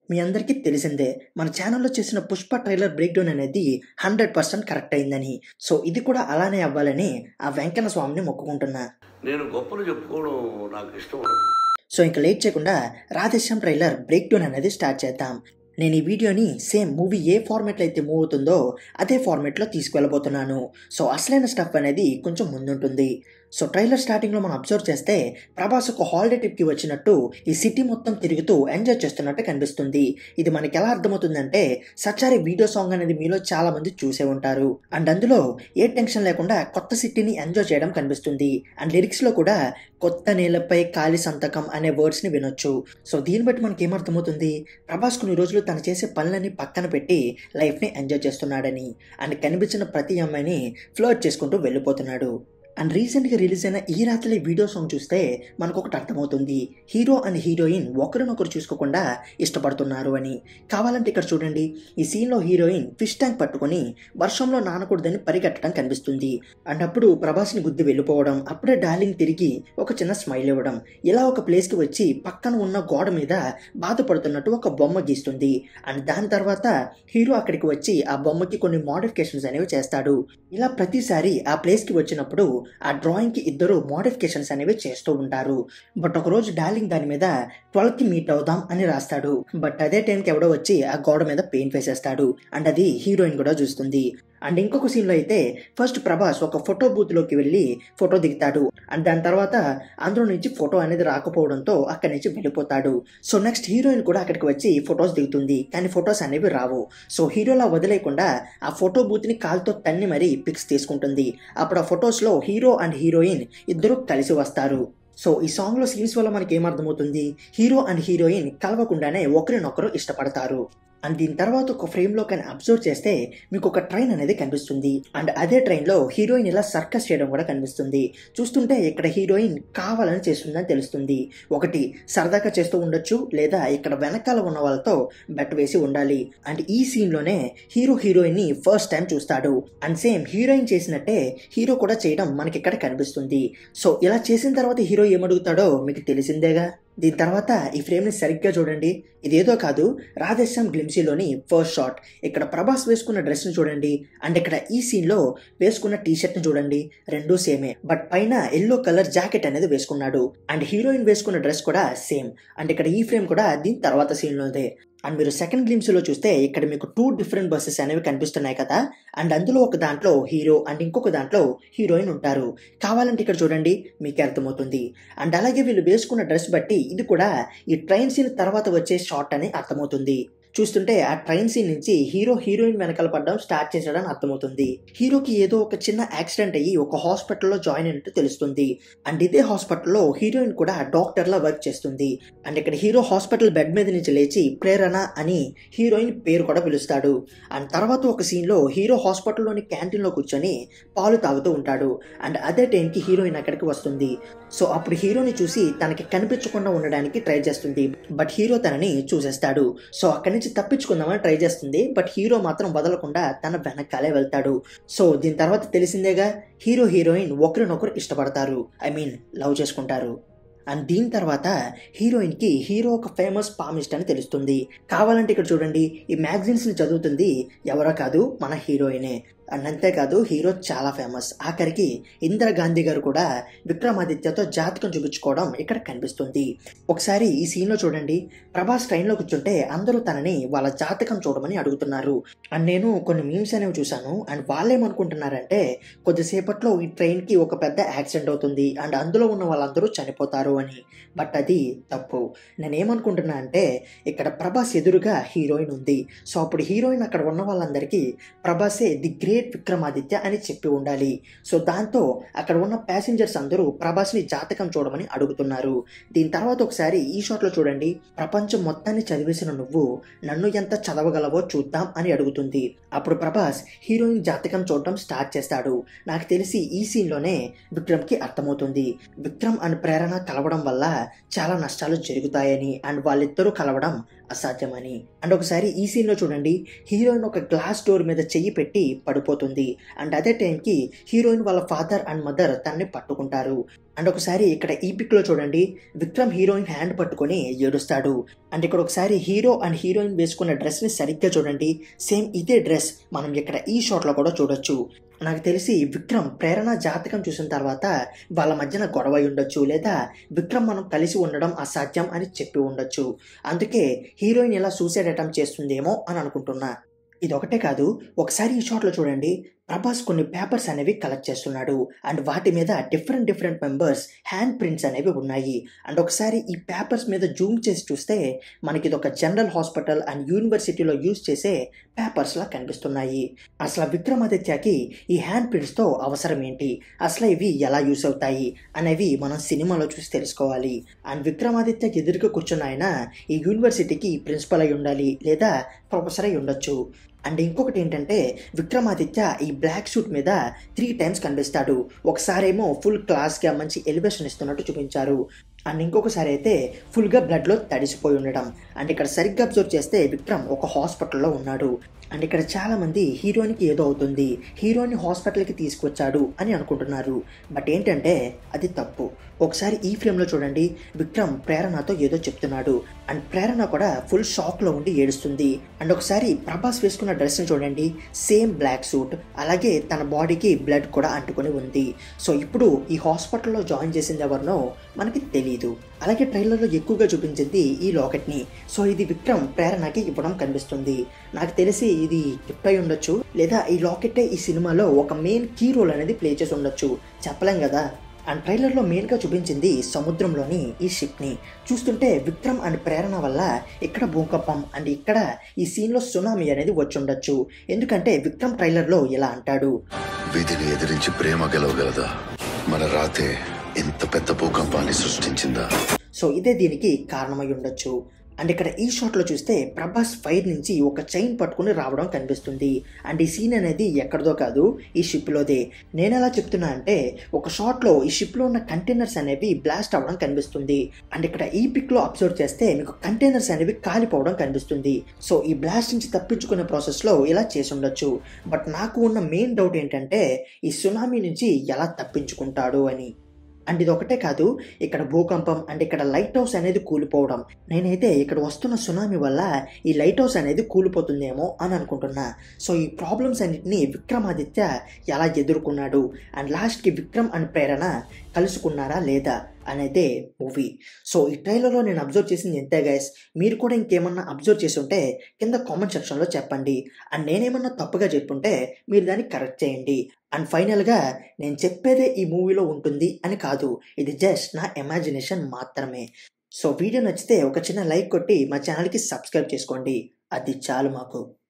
మీ అందరికీ తెలిసిందే మన ఛానల్లో చేసిన పుష్ప ట్రైలర్ బ్రేక్ డౌన్ అనేది హండ్రెడ్ పర్సెంట్ కరెక్ట్ అయిందని సో ఇది కూడా అలానే అవ్వాలని ఆ వెంకన్న స్వామిని మొక్కుకుంటున్నా నేను గొప్పలు చెప్పుకోవడం నాకు ఇష్టం ఉండదు సో ఇంకా లేట్ చేయకుండా రాధేశ్యామ్ ట్రైలర్ బ్రేక్ డౌన్ అనేది స్టార్ట్ చేద్దాం నేను ఈ వీడియోని సేమ్ మూవీ ఏ ఫార్మాట్లో అయితే మూవ్ అవుతుందో అదే ఫార్మాట్లో తీసుకువెళ్ళబోతున్నాను సో అసలైన స్టఫ్ అనేది కొంచెం ముందుంటుంది సో ట్రైలర్ స్టార్టింగ్లో మనం అబ్జర్వ్ చేస్తే ప్రభాస్ ఒక హాలిడే ట్రిప్కి వచ్చినట్టు ఈ సిటీ మొత్తం తిరుగుతూ ఎంజాయ్ చేస్తున్నట్టు కనిపిస్తుంది ఇది మనకి ఎలా అర్థమవుతుందంటే సచారి వీడియో సాంగ్ అనేది మీలో చాలా మంది చూసే ఉంటారు అండ్ అందులో ఏ టెన్షన్ లేకుండా కొత్త సిటీని ఎంజాయ్ చేయడం కనిపిస్తుంది అండ్ లిరిక్స్లో కూడా కొత్త నేలపై కాలి సంతకం అనే వర్డ్స్ని వినొచ్చు సో దీన్ని బట్టి మనకి ఏమర్థమవుతుంది ప్రభాస్ కొన్ని రోజులు తను చేసే పనులని పక్కన పెట్టి లైఫ్ని ఎంజాయ్ చేస్తున్నాడని అండ్ కనిపించిన ప్రతి అమ్మాయిని ఫ్లోట్ చేసుకుంటూ వెళ్ళిపోతున్నాడు అండ్ రీసెంట్గా రిలీజ్ అయిన ఈ రాత్రి వీడియో సాంగ్ చూస్తే మనకు ఒకటి అర్థమవుతుంది హీరో అండ్ హీరోయిన్ ఒకరినొకరు చూసుకోకుండా ఇష్టపడుతున్నారు అని కావాలంటే ఇక్కడ చూడండి ఈ సీన్లో హీరోయిన్ ఫిష్ ట్యాంక్ పట్టుకొని వర్షంలో నానకూడదని పరిగెట్టడం కనిపిస్తుంది అండ్ అప్పుడు ప్రభాస్ని గుద్ది వెళ్ళిపోవడం అప్పుడే డార్లింగ్ తిరిగి ఒక చిన్న స్మైల్ ఇవ్వడం ఇలా ఒక ప్లేస్కి వచ్చి పక్కన ఉన్న గోడ మీద బాధపడుతున్నట్టు ఒక బొమ్మ గీస్తుంది అండ్ దాని తర్వాత హీరో అక్కడికి వచ్చి ఆ బొమ్మకి కొన్ని మోడిఫికేషన్స్ అనేవి చేస్తాడు ఇలా ప్రతిసారి ఆ ప్లేస్కి వచ్చినప్పుడు ఆ డ్రాయింగ్కి ఇద్దరు మోడిఫికేషన్స్ అనేవి చేస్తూ ఉంటారు బట్ ఒకరోజు డార్లింగ్ దాని మీద ట్వెల్వ్కి మీట్ అవుదాం అని రాస్తాడు బట్ అదే టైంకి ఎవడో వచ్చి ఆ గోడ మీద పెయింట్ వేసేస్తాడు అండ్ అది హీరోయిన్ కూడా చూస్తుంది అండ్ ఇంకొక సీన్లో అయితే ఫస్ట్ ప్రభాస్ ఒక ఫోటో బూత్లోకి వెళ్ళి ఫోటో దిగుతాడు అండ్ దాని తర్వాత అందులో నుంచి ఫోటో అనేది రాకపోవడంతో అక్కడి నుంచి వెళ్ళిపోతాడు సో నెక్స్ట్ హీరోయిన్ కూడా అక్కడికి వచ్చి ఫొటోస్ దిగుతుంది కానీ ఫొటోస్ అనేవి రావు సో హీరోలా వదిలేకుండా ఆ ఫోటో బూత్ని కాల్తో తన్ని మరీ పిక్స్ తీసుకుంటుంది అప్పుడు ఆ ఫొటోస్లో హీరో అండ్ హీరోయిన్ ఇద్దరు కలిసి వస్తారు సో ఈ సాంగ్లో సీన్స్ వల్ల మనకి ఏమర్థమవుతుంది హీరో అండ్ హీరోయిన్ కలవకుండానే ఒకరినొకరు ఇష్టపడతారు అండ్ దీని తర్వాత ఒక ఫ్రేమ్లో కానీ అబ్జర్వ్ చేస్తే మీకు ఒక ట్రైన్ అనేది కనిపిస్తుంది అండ్ అదే ట్రైన్లో హీరోయిన్ ఇలా సర్కస్ చేయడం కూడా కనిపిస్తుంది చూస్తుంటే ఇక్కడ హీరోయిన్ కావాలని చేస్తుందని తెలుస్తుంది ఒకటి సరదాగా చేస్తూ ఉండొచ్చు లేదా ఇక్కడ వెనకాల ఉన్న వాళ్ళతో బెట్ వేసి ఉండాలి అండ్ ఈ సీన్లోనే హీరో హీరోయిన్ని ఫస్ట్ టైం చూస్తాడు అండ్ సేమ్ హీరోయిన్ చేసినట్టే హీరో కూడా చేయడం మనకి ఇక్కడ కనిపిస్తుంది సో ఇలా చేసిన తర్వాత హీరో ఏమడుగుతాడో మీకు తెలిసిందేగా దీని తర్వాత ఈ ఫ్రేమ్ని సరిగ్గా చూడండి ఇదేదో కాదు రాధేశ్యామ్ గ్లిమ్సీలోని ఫస్ట్ షాట్ ఇక్కడ ప్రభాస్ వేసుకున్న డ్రెస్ని చూడండి అండ్ ఇక్కడ ఈ సీన్లో వేసుకున్న టీ షర్ట్ని చూడండి రెండూ సేమే బట్ పైన ఎల్లో కలర్ జాకెట్ అనేది వేసుకున్నాడు అండ్ హీరోయిన్ వేసుకున్న డ్రెస్ కూడా సేమ్ అండ్ ఇక్కడ ఈ ఫ్రేమ్ కూడా దీని తర్వాత సీన్లోదే అండ్ మీరు సెకండ్ గ్లిమ్స్లో చూస్తే ఇక్కడ మీకు టూ డిఫరెంట్ బస్సెస్ అనేవి కనిపిస్తున్నాయి కదా అండ్ అందులో ఒక దాంట్లో హీరో అండ్ ఇంకొక దాంట్లో హీరోయిన్ ఉంటారు కావాలంటే ఇక్కడ చూడండి మీకు అర్థమవుతుంది అండ్ అలాగే వీళ్ళు వేసుకున్న డ్రెస్ బట్టి ఇది కూడా ఈ ట్రైన్ సీన్ తర్వాత వచ్చే షార్ట్ అని అర్థమవుతుంది చూస్తుంటే ఆ ట్రైన్ సీన్ నుంచి హీరో హీరోయిన్ వెనకాల పడడం స్టార్ట్ చేసాడని అర్థమవుతుంది హీరోకి ఏదో ఒక చిన్న యాక్సిడెంట్ అయ్యి ఒక హాస్పిటల్లో జాయిన్ అయినట్టు తెలుస్తుంది అండ్ ఇదే హాస్పిటల్లో హీరోయిన్ కూడా డాక్టర్లా వర్క్ చేస్తుంది అండ్ ఇక్కడ హీరో హాస్పిటల్ బెడ్ మీద నుంచి లేచి ప్రేరణ అని హీరోయిన్ పేరు కూడా పిలుస్తాడు అండ్ తర్వాత ఒక సీన్లో హీరో హాస్పిటల్లోని క్యాంటీన్లో కూర్చొని పాలు తాగుతూ ఉంటాడు అండ్ అదే టైంకి హీరోయిన్ అక్కడికి వస్తుంది సో అప్పుడు హీరోని చూసి తనకి కనిపించకుండా ఉండడానికి ట్రై చేస్తుంది బట్ హీరో తనని చూసేస్తాడు సో అక్కడి నుంచి తప్పించుకుందామని ట్రై చేస్తుంది బట్ హీరో మాత్రం వదలకుండా తన వెనకాలే వెళ్తాడు సో దీని తర్వాత తెలిసిందేగా హీరో హీరోయిన్ ఒకరినొకరు ఇష్టపడతారు ఐ మీన్ లవ్ చేసుకుంటారు అండ్ దీని తర్వాత హీరోయిన్కి హీరో ఒక ఫేమస్ పామిస్ట్ అని తెలుస్తుంది కావాలంటే ఇక్కడ చూడండి ఈ మ్యాగజైన్స్ని చదువుతుంది ఎవరో కాదు మన హీరోయినే అండ్ అంతేకాదు హీరో చాలా ఫేమస్ ఆఖరికి ఇందిరాగాంధీ గారు కూడా విక్రమాదిత్యతో జాతకం చూపించుకోవడం ఇక్కడ కనిపిస్తుంది ఒకసారి ఈ సీన్లో చూడండి ప్రభాస్ ట్రైన్లో కూర్చుంటే అందరూ తనని వాళ్ళ జాతకం చూడమని అడుగుతున్నారు అండ్ నేను కొన్ని మీమ్స్ అనేవి చూశాను అండ్ వాళ్ళేమనుకుంటున్నారంటే కొద్దిసేపట్లో ఈ ట్రైన్కి ఒక పెద్ద యాక్సిడెంట్ అవుతుంది అండ్ అందులో ఉన్న వాళ్ళందరూ చనిపోతారు అని బట్ అది తప్పు నేనేమనుకుంటున్నా అంటే ఇక్కడ ప్రభాస్ ఎదురుగా హీరోయిన్ ఉంది సో అప్పుడు హీరోయిన్ అక్కడ ఉన్న వాళ్ళందరికీ ప్రభాసే ది గ్రేట్ విక్రమాదిత్య అని చెప్పి ఉండాలి సో దాంతో అక్కడ ఉన్న ప్యాసింజర్స్ అందరూ ప్రభాస్ని జాతకం చూడమని అడుగుతున్నారు దీని తర్వాత ఒకసారి ఈ షాట్లో చూడండి ప్రపంచం మొత్తాన్ని చదివేసిన నువ్వు నన్ను ఎంత చదవగలవో చూద్దాం అని అడుగుతుంది అప్పుడు ప్రభాస్ హీరోయిన్ జాతకం చూడటం స్టార్ట్ చేస్తాడు నాకు తెలిసి ఈ సీన్లోనే విక్రమ్కి అర్థమవుతుంది విక్రమ్ అండ్ ప్రేరణ కలవడం వల్ల చాలా నష్టాలు జరుగుతాయని అండ్ వాళ్ళిద్దరూ కలవడం అసాధ్యమని అండ్ ఒకసారి ఈ సీన్లో చూడండి హీరోయిన్ ఒక గ్లాస్ డోర్ మీద చెయ్యి పెట్టి పడిపోతుంది అండ్ అదే టైంకి హీరోయిన్ వాళ్ళ ఫాదర్ అండ్ మదర్ తనని పట్టుకుంటారు అండ్ ఒకసారి ఇక్కడ ఈ పిక్ లో చూడండి విక్రమ్ హీరోయిన్ హ్యాండ్ పట్టుకొని ఏడుస్తాడు అండ్ ఇక్కడ ఒకసారి హీరో అండ్ హీరోయిన్ వేసుకున్న డ్రెస్ ని సరిగ్గా చూడండి సేమ్ ఇదే డ్రెస్ మనం ఇక్కడ ఈ షాట్ లో కూడా చూడొచ్చు నాకు తెలిసి విక్రమ్ ప్రేరణ జాతకం చూసిన తర్వాత వాళ్ళ మధ్యన గొడవ అయి ఉండొచ్చు లేదా విక్రమ్ మనం కలిసి ఉండడం అసాధ్యం అని చెప్పి ఉండొచ్చు అందుకే హీరోయిన్ ఇలా సూసైడ్ అటెంప్ట్ చేస్తుందేమో అని అనుకుంటున్నా ఇది ఒకటే కాదు ఒకసారి ఈ షాట్లో చూడండి ప్రభాస్ కొన్ని పేపర్స్ అనేవి కలెక్ట్ చేస్తున్నాడు అండ్ వాటి మీద different different members hand prints అనేవి ఉన్నాయి అండ్ ఒకసారి ఈ పేపర్స్ మీద జూమ్ చేసి చూస్తే మనకి ఇది ఒక జనరల్ హాస్పిటల్ అండ్ యూనివర్సిటీలో యూజ్ చేసే పేపర్స్ లా కనిపిస్తున్నాయి అసలు విక్రమాదిత్యకి ఈ హ్యాండ్ ప్రింట్స్తో అవసరం ఏంటి అసలు ఇవి ఎలా యూస్ అవుతాయి అనేవి మనం సినిమాలో చూసి తెలుసుకోవాలి అండ్ విక్రమాదిత్య ఎదురుగా కూర్చున్న ఆయన ఈ యూనివర్సిటీకి ప్రిన్సిపల్ అయి ఉండాలి లేదా ప్రొఫెసర్ అయి ఉండొచ్చు అండ్ ఇంకొకటి ఏంటంటే విక్రమాదిత్య ఈ బ్లాక్ షూట్ మీద త్రీ టైమ్స్ కనిపిస్తాడు ఒకసారేమో ఫుల్ క్లాస్గా మంచి ఎలివేషన్ ఇస్తున్నట్టు చూపించారు అండ్ ఇంకొకసారి అయితే ఫుల్గా బ్లడ్లో తడిసిపోయి ఉండడం అండ్ ఇక్కడ సరిగ్గా అబ్జర్వ్ చేస్తే విక్రమ్ ఒక హాస్పిటల్లో ఉన్నాడు అండ్ ఇక్కడ చాలా మంది హీరోయిన్కి ఏదో అవుతుంది హీరోయిన్ హాస్పిటల్కి తీసుకొచ్చాడు అని అనుకుంటున్నారు బట్ ఏంటంటే అది తప్పు ఒకసారి ఈ ఫ్రేమ్లో చూడండి విక్రమ్ ప్రేరణతో ఏదో చెప్తున్నాడు అండ్ ప్రేరణ కూడా ఫుల్ షాక్లో ఉండి ఏడుస్తుంది అండ్ ఒకసారి ప్రభాస్ వేసుకున్న డ్రెస్ని చూడండి సేమ్ బ్లాక్ సూట్ అలాగే తన బాడీకి బ్లడ్ కూడా అంటుకొని ఉంది సో ఇప్పుడు ఈ హాస్పిటల్లో జాయిన్ చేసింది ఎవరినో మనకి తెలియదు అలాగే ట్రైలర్లో ఎక్కువగా చూపించింది ఈ లాకెట్ని సో ఇది విక్రమ్ ప్రేరణకి ఇవ్వడం కనిపిస్తుంది నాకు తెలిసి ఇది గిఫ్ట్ అయి ఉండొచ్చు లేదా ఈ లాకెట్టే ఈ సినిమాలో ఒక మెయిన్ కీ రోల్ అనేది ప్లే చేసి ఉండొచ్చు చెప్పలేం కదా అండ్ ట్రైలర్లో మెయిన్గా చూపించింది సముద్రంలోని ఈ షిప్ని చూస్తుంటే విక్రమ్ అండ్ ప్రేరణ వల్ల ఇక్కడ భూకంపం అండ్ ఇక్కడ ఈ సీన్లో సునామీ అనేది వచ్చి ఉండొచ్చు ఎందుకంటే విక్రమ్ ట్రైలర్లో ఇలా అంటాడు విధిని ఎదిరించి ప్రేమ గెలవగలదా మన రాతే ఇంత పెద్ద భూకంపాన్ని సృష్టించిందా సో ఇదే దీనికి కారణమై ఉండొచ్చు అండ్ ఇక్కడ ఈ షాట్లో చూస్తే ప్రభాస్ ఫైర్ నుంచి ఒక చైన్ పట్టుకుని రావడం కనిపిస్తుంది అండ్ ఈ సీన్ అనేది ఎక్కడిదో కాదు ఈ షిప్లోదే నేను ఎలా చెప్తున్నా అంటే ఒక షాట్లో ఈ షిప్లో ఉన్న కంటైనర్స్ అనేవి బ్లాస్ట్ అవ్వడం కనిపిస్తుంది అండ్ ఇక్కడ ఈ పిక్లో అబ్జర్వ్ చేస్తే మీకు కంటైనర్స్ అనేవి కాలిపోవడం కనిపిస్తుంది సో ఈ బ్లాస్ట్ నుంచి తప్పించుకునే ప్రాసెస్లో ఇలా చేసి ఉండొచ్చు బట్ నాకు ఉన్న మెయిన్ డౌట్ ఏంటంటే ఈ సునామీ నుంచి ఎలా తప్పించుకుంటాడు అని అండ్ ఇది ఒకటే కాదు ఇక్కడ భూకంపం అండ్ ఇక్కడ లైట్ హౌస్ అనేది కూలిపోవడం నేనైతే ఇక్కడ వస్తున్న సునామీ వల్ల ఈ లైట్ హౌస్ అనేది కూలిపోతుందేమో అని అనుకుంటున్నా సో ఈ ప్రాబ్లమ్స్ అన్నిటిని విక్రమాదిత్య ఎలా ఎదుర్కొన్నాడు అండ్ లాస్ట్కి విక్రమ్ అండ్ ప్రేరణ కలుసుకున్నారా లేదా అనేదే మూవీ సో ఈ ట్రైలర్లో నేను అబ్జర్వ్ చేసింది ఎంతే గైస్ మీరు కూడా ఇంకేమన్నా అబ్జర్వ్ చేసి ఉంటే కింద కామెంట్ సెక్షన్లో చెప్పండి అండ్ నేనేమన్నా తప్పుగా చెప్పుంటే మీరు దాన్ని కరెక్ట్ చేయండి అండ్ ఫైనల్గా నేను చెప్పేదే ఈ మూవీలో ఉంటుంది అని కాదు ఇది జస్ట్ నా ఇమాజినేషన్ మాత్రమే సో వీడియో నచ్చితే ఒక చిన్న లైక్ కొట్టి మా ఛానల్కి సబ్స్క్రైబ్ చేసుకోండి అది చాలు మాకు